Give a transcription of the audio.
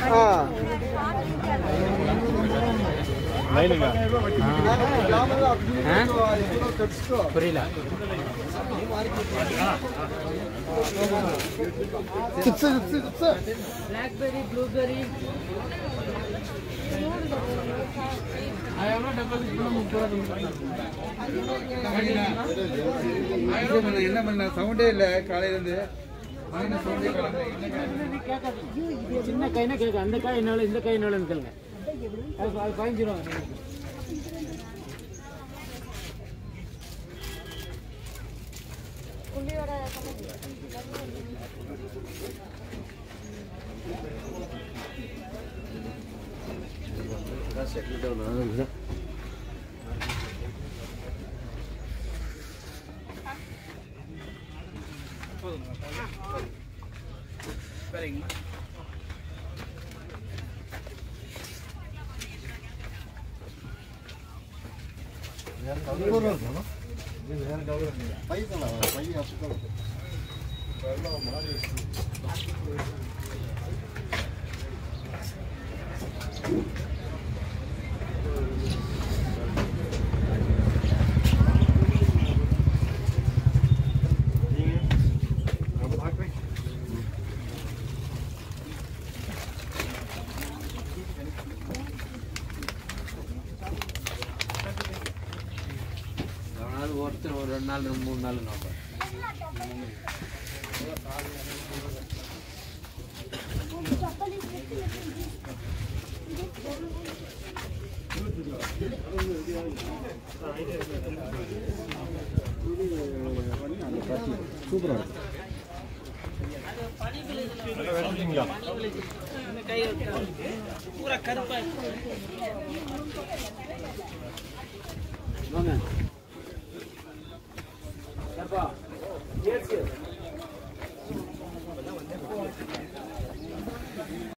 ஆ லைனுங்க புரியல chips chips chips blackberry blueberry என்ன பண்ண சவுண்டே இல்லை காலையிலேருந்து சவுண்டே சின்ன காய்னா கேட்க அந்த காய் என்ன இந்த காய் என்ன கேளுங்க அது அது பதினஞ்சு ரூபா ஒருத்தர் ஒரு ரெண்டு நாள் மூணு நாள் நம்ம பூரா கருப்பா இருக்கு. வாங்க